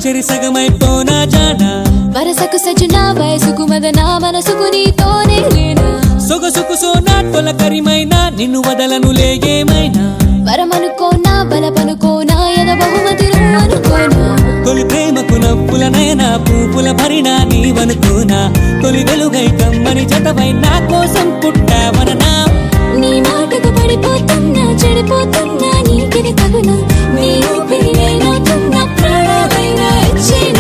చెరి సగమైపోనా జానా వరసకు సజునా వయసుకు మదనా మనసుకు నీతోనే లేనా సొగసుకు సోనా తొలకరిమైనా నిన్ను వదలను లేగేమైనా వరమనుకోనా బలపనుకోనా ఎద బహుమతిను అనుకోనా తొలి ప్రేమకు నవ్వుల నయన పూపుల భరిణ నీవనుకోనా తొలి వెలుగై కమ్మని జతవై నా కోసం పుట్టావననా నీ మాటకు పడిపోతున్నా చెడిపోతున్నా నీకిది తగునా నీ ఊపిరి నేనవుతున్నా ప్రాణమైనా ఇచ్చేనా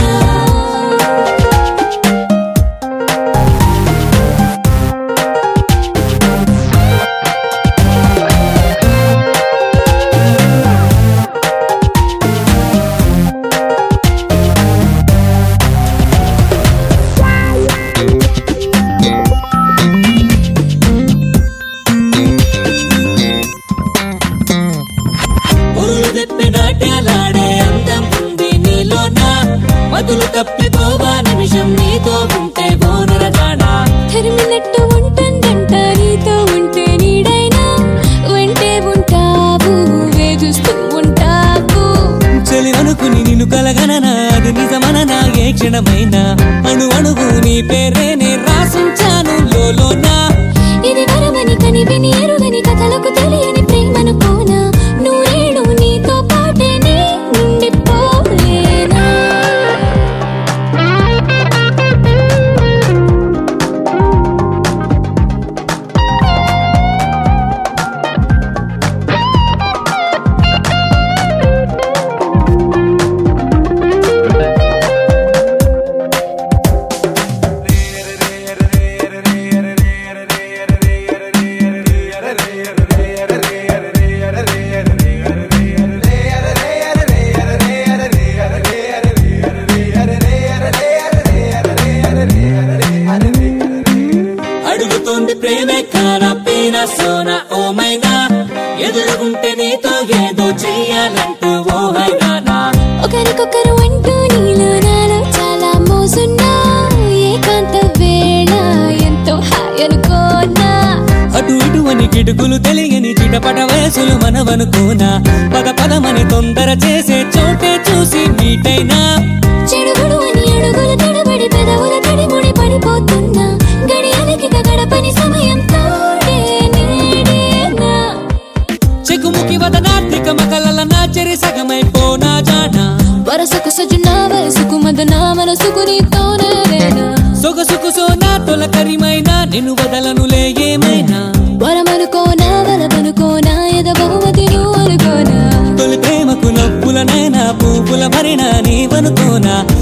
పొరులు తెప్పి నాట్యాలాడే అందం ఉంది నీలోనా మధులు తప్పిపోవా నిమిషం నీతో ఉంటే బోనర జానా తరిమినట్టు ఉంటుందంట నీతో ఉంటే నీడైనా వెంటే ఉంటావు వేధిస్తూ ఉంటావు చెలి అనుకుని నిన్ను కలగననా అది నిజమననా ఏ క్షణమైనా అణు అణువు నీ పేరేనే రాసించాను లోలోనా ఇది వరమని కని విని ఎరుగని కథలకు తెలియని ప్రేమను కోనా నూరేళ్ళు నీతో పాటే నీ ఉండిపోలేనా అడుగుతోంది ప్రేమే కానా పీనా సోనా ఓమైనా ఎదురుగుంటే నీతో ఏదో చెయ్యాలంటూ ఓహైనా ఒకరికొకరు అంటూ నీలో నాలో చాలా మోసున్నా ఏకాంత వేళ ఎంతో హాయ్ అనుకోనా అటు ఇటు అని కిటుకులు తెలియని చిటపట వయసులు మనవనుకోనా పద పదమని తొందర చేసే చోటే చూసి మీటైనా చెడుగుడు అని అడుగులు తడబడి పెదవుల తడిముడి పడిపోతున్నా గడియాలకి గడపని సమయం తోడే నీడేనా చెకుముకి వదనాత్రిక మకలల నా చెరి సగమైపోనా జానా వరసకు సజునా వయసుకు మదనా మనసుకు నీతోనే లేనా సొగసుకు సోనా తొలకరిమైనా నిన్ను వదలనులే ఏమైనా వరమనుకోనా వరమనుకోనా ఎద బహుమతి నువ్వు అనుకోనా తొలి ప్రేమకు నవ్వుల నైనా పూపుల భరిణ నీవనుకోనా